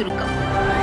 சுருக்கம்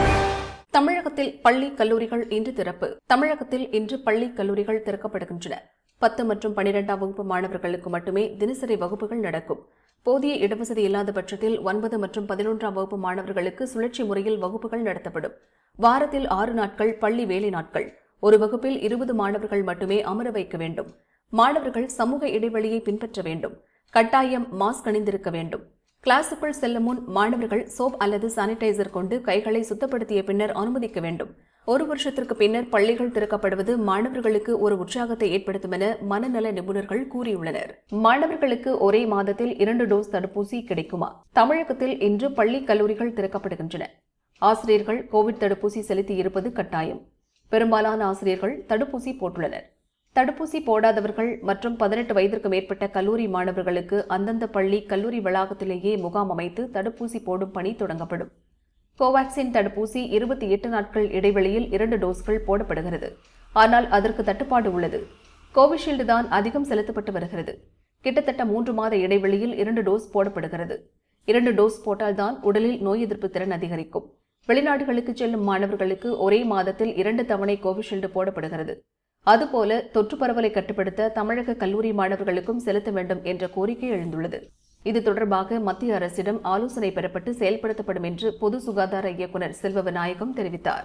தமிழகத்தில் பள்ளி கல்லூரிகள் இன்று திறப்பு தமிழகத்தில் இன்று பள்ளி கல்லூரிகள் திறக்கப்படுகின்றன பத்து மற்றும் பனிரெண்டாம் வகுப்பு மாணவர்களுக்கு மட்டுமே தினசரி வகுப்புகள் நடக்கும் போதிய இடவசதி இல்லாத பட்சத்தில் ஒன்பது மற்றும் பதினொன்றாம் வகுப்பு மாணவர்களுக்கு சுழற்சி முறையில் வகுப்புகள் நடத்தப்படும் வாரத்தில் ஆறு நாட்கள் பள்ளி வேலை நாட்கள் ஒரு வகுப்பில் இருபது மாணவர்கள் மட்டுமே அமர வைக்க வேண்டும் மாணவர்கள் சமூக இடைவெளியை பின்பற்ற வேண்டும் கட்டாயம் மாஸ்க் அணிந்திருக்க வேண்டும் கிளாஸுக்குள் செல்லும் முன் மாணவர்கள் சோப் அல்லது சானிடைசர் கொண்டு கைகளை சுத்தப்படுத்திய பின்னர் அனுமதிக்க வேண்டும் ஒரு வருஷத்திற்கு பின்னர் பள்ளிகள் திறக்கப்படுவது மாணவர்களுக்கு ஒரு உற்சாகத்தை ஏற்படுத்தும் என மனநல நிபுணர்கள் கூறியுள்ளனர் மாணவர்களுக்கு ஒரே மாதத்தில் இரண்டு டோஸ் தடுப்பூசி கிடைக்குமா தமிழகத்தில் இன்று பள்ளி கல்லூரிகள் திறக்கப்படுகின்றன ஆசிரியர்கள் கோவிட் தடுப்பூசி செலுத்தி இருப்பது கட்டாயம் பெரும்பாலான ஆசிரியர்கள் தடுப்பூசி போட்டுள்ளனர் தடுப்பூசி போடாதவர்கள் மற்றும் பதினெட்டு வயதிற்கு மேற்பட்ட கல்லூரி மாணவர்களுக்கு அந்தந்த பள்ளி கல்லூரி வளாகத்திலேயே முகாம் அமைத்து தடுப்பூசி போடும் பணி தொடங்கப்படும் கோவாக்சின் தடுப்பூசி இருபத்தி எட்டு நாட்கள் இடைவெளியில் இரண்டு டோஸ்கள் போடப்படுகிறது ஆனால் அதற்கு தட்டுப்பாடு உள்ளது கோவிஷீல்டு தான் அதிகம் செலுத்தப்பட்டு வருகிறது கிட்டத்தட்ட மூன்று மாத இடைவெளியில் இரண்டு டோஸ் போடப்படுகிறது இரண்டு டோஸ் போட்டால்தான் உடலில் நோய் எதிர்ப்பு திறன் அதிகரிக்கும் வெளிநாடுகளுக்கு செல்லும் மாணவர்களுக்கு ஒரே மாதத்தில் இரண்டு தவணை கோவிஷீல்டு போடப்படுகிறது அதுபோல தொற்று பரவலை கட்டுப்படுத்த தமிழக கல்லூரி மாணவர்களுக்கும் செலுத்த வேண்டும் என்ற கோரிக்கை எழுந்துள்ளது இது தொடர்பாக மத்திய அரசிடம் ஆலோசனை பெறப்பட்டு செயல்படுத்தப்படும் என்று பொது சுகாதார இயக்குநர் செல்வ விநாயகம் தெரிவித்தார்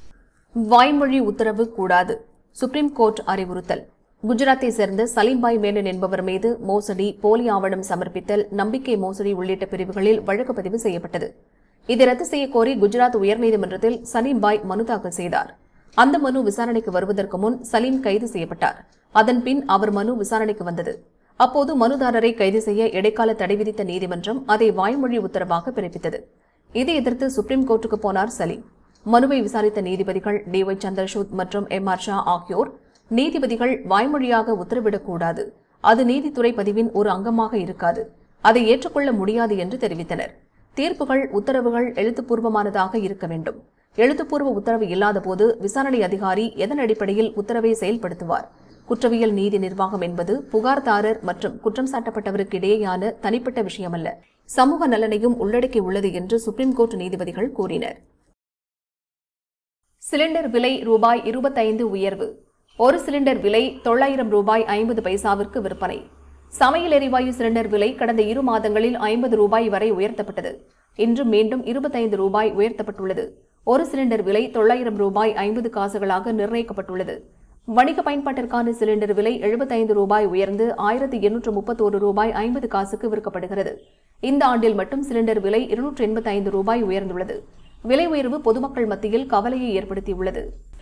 வாய்மொழி உத்தரவு கூடாது சுப்ரீம் கோர்ட் அறிவுறுத்தல் குஜராத்தை சேர்ந்த சலீம்பாய் மேனன் என்பவர் மீது மோசடி போலி ஆவணம் சமர்ப்பித்தல் நம்பிக்கை மோசடி உள்ளிட்ட பிரிவுகளில் வழக்கு பதிவு செய்யப்பட்டது இதை ரத்து செய்ய கோரி குஜராத் உயர்நீதிமன்றத்தில் சலீம்பாய் மனு தாக்கல் செய்தார் அந்த மனு விசாரணைக்கு வருவதற்கு முன் சலீம் கைது செய்யப்பட்டார் அதன் பின் அவர் மனு விசாரணைக்கு வந்தது அப்போது மனுதாரரை கைது செய்ய இடைக்கால தடை விதித்த நீதிமன்றம் அதை வாய்மொழி உத்தரவாக பிறப்பித்தது இதை எதிர்த்து சுப்ரீம் கோர்ட்டுக்கு போனார் சலீம் மனுவை விசாரித்த நீதிபதிகள் டி ஒய் சந்திரசூட் மற்றும் எம் ஆர் ஷா ஆகியோர் நீதிபதிகள் வாய்மொழியாக உத்தரவிடக்கூடாது அது நீதித்துறை பதிவின் ஒரு அங்கமாக இருக்காது அதை ஏற்றுக்கொள்ள முடியாது என்று தெரிவித்தனர் தீர்ப்புகள் உத்தரவுகள் எழுத்துப்பூர்வமானதாக இருக்க வேண்டும் எழுத்துப்பூர்வ உத்தரவு இல்லாதபோது விசாரணை அதிகாரி எதன் அடிப்படையில் உத்தரவை செயல்படுத்துவார் குற்றவியல் நீதி நிர்வாகம் என்பது புகார்தாரர் மற்றும் குற்றம் சாட்டப்பட்டவருக்கு இடையேயான தனிப்பட்ட விஷயமல்ல சமூக நலனையும் உள்ளடக்கி உள்ளது என்று சுப்ரீம் கோர்ட் நீதிபதிகள் கூறினர் சிலிண்டர் விலை ரூபாய் இருபத்தைந்து உயர்வு ஒரு சிலிண்டர் விலை தொள்ளாயிரம் ரூபாய் ஐம்பது பைசாவிற்கு விற்பனை சமையல் எரிவாயு சிலிண்டர் விலை கடந்த இரு மாதங்களில் ஐம்பது ரூபாய் வரை உயர்த்தப்பட்டது இன்று மீண்டும் இருபத்தைந்து ரூபாய் உயர்த்தப்பட்டுள்ளது ஒரு சிலிண்டர் விலை தொள்ளாயிரம் ரூபாய் ஐம்பது காசுகளாக நிர்ணயிக்கப்பட்டுள்ளது வணிக பயன்பாட்டிற்கான சிலிண்டர் விலை எழுபத்தைந்து ரூபாய் உயர்ந்து ஆயிரத்தி எண்ணூற்று முப்பத்தோரு ரூபாய் ஐம்பது காசுக்கு விற்கப்படுகிறது இந்த ஆண்டில் மட்டும் சிலிண்டர் விலை இருநூற்று எண்பத்தைந்து ரூபாய் உயர்ந்துள்ளது விலை உயர்வு பொதுமக்கள் மத்தியில் கவலையை ஏற்படுத்தியுள்ளது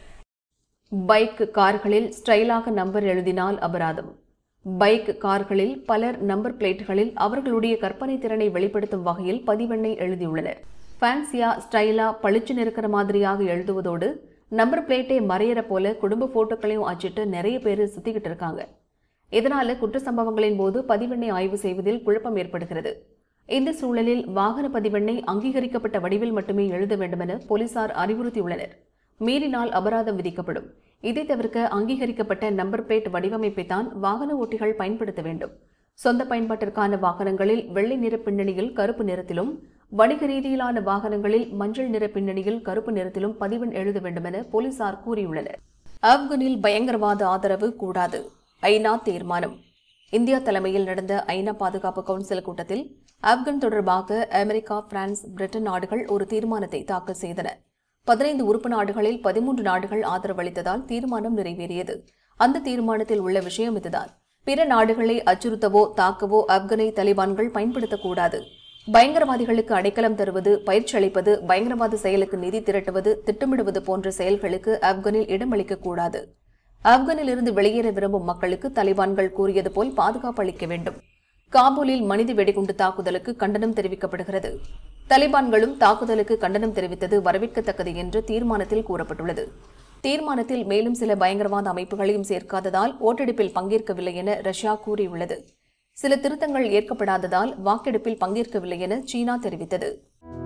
பைக் கார்களில் ஸ்டைலாக நம்பர் எழுதினால் அபராதம் பைக் கார்களில் பலர் நம்பர் பிளேட்டுகளில் அவர்களுடைய கற்பனை திறனை வெளிப்படுத்தும் வகையில் பதிவெண்ணை எழுதியுள்ளனர் ஃபேன்சியா ஸ்டைலா பளிச்சு இருக்கிற மாதிரியாக எழுதுவதோடு நம்பர் பிளேட்டை மறையற போல குடும்ப போட்டோக்களையும் அச்சிட்டு நிறைய பேர் சுத்திக்கிட்டு இருக்காங்க இதனால குற்ற சம்பவங்களின் போது பதிவெண்ணை ஆய்வு செய்வதில் குழப்பம் ஏற்படுகிறது இந்த சூழலில் வாகன பதிவெண்ணை அங்கீகரிக்கப்பட்ட வடிவில் மட்டுமே எழுத வேண்டுமென போலீசார் அறிவுறுத்தியுள்ளனர் மீறினால் அபராதம் விதிக்கப்படும் இதை தவிர்க்க அங்கீகரிக்கப்பட்ட நம்பர் பிளேட் வடிவமைப்பை தான் வாகன ஓட்டிகள் பயன்படுத்த வேண்டும் சொந்த பயன்பாட்டிற்கான வாகனங்களில் வெள்ளை நிற பின்னணியில் கருப்பு நிறத்திலும் வணிக ரீதியிலான வாகனங்களில் மஞ்சள் நிற பின்னணியில் கருப்பு நிறத்திலும் பதிவெண் எழுத வேண்டுமென போலீசார் கூறியுள்ளனர் ஆப்கனில் பயங்கரவாத ஆதரவு கூடாது ஐநா தீர்மானம் இந்தியா தலைமையில் நடந்த ஐநா பாதுகாப்பு கவுன்சில் கூட்டத்தில் ஆப்கன் தொடர்பாக அமெரிக்கா பிரான்ஸ் பிரிட்டன் நாடுகள் ஒரு தீர்மானத்தை தாக்கல் செய்தன பதினைந்து உறுப்பு நாடுகளில் பதிமூன்று நாடுகள் ஆதரவளித்ததால் தீர்மானம் நிறைவேறியது அந்த தீர்மானத்தில் உள்ள விஷயம் இதுதான் பிற நாடுகளை அச்சுறுத்தவோ தாக்கவோ ஆப்கனை தலிபான்கள் பயன்படுத்தக்கூடாது பயங்கரவாதிகளுக்கு அடைக்கலம் தருவது பயிற்சி அளிப்பது பயங்கரவாத செயலுக்கு நிதி திரட்டுவது திட்டமிடுவது போன்ற செயல்களுக்கு ஆப்கனில் இடமளிக்கக்கூடாது ஆப்கனில் இருந்து வெளியேற விரும்பும் மக்களுக்கு தலிபான்கள் கூறியது போல் பாதுகாப்பு அளிக்க வேண்டும் காபூலில் மனித வெடிகுண்டு தாக்குதலுக்கு கண்டனம் தெரிவிக்கப்படுகிறது தலிபான்களும் தாக்குதலுக்கு கண்டனம் தெரிவித்தது வரவேற்கத்தக்கது என்று தீர்மானத்தில் கூறப்பட்டுள்ளது தீர்மானத்தில் மேலும் சில பயங்கரவாத அமைப்புகளையும் சேர்க்காததால் ஓட்டெடுப்பில் பங்கேற்கவில்லை என ரஷ்யா கூறியுள்ளது சில திருத்தங்கள் ஏற்கப்படாததால் வாக்கெடுப்பில் பங்கேற்கவில்லை என சீனா தெரிவித்தது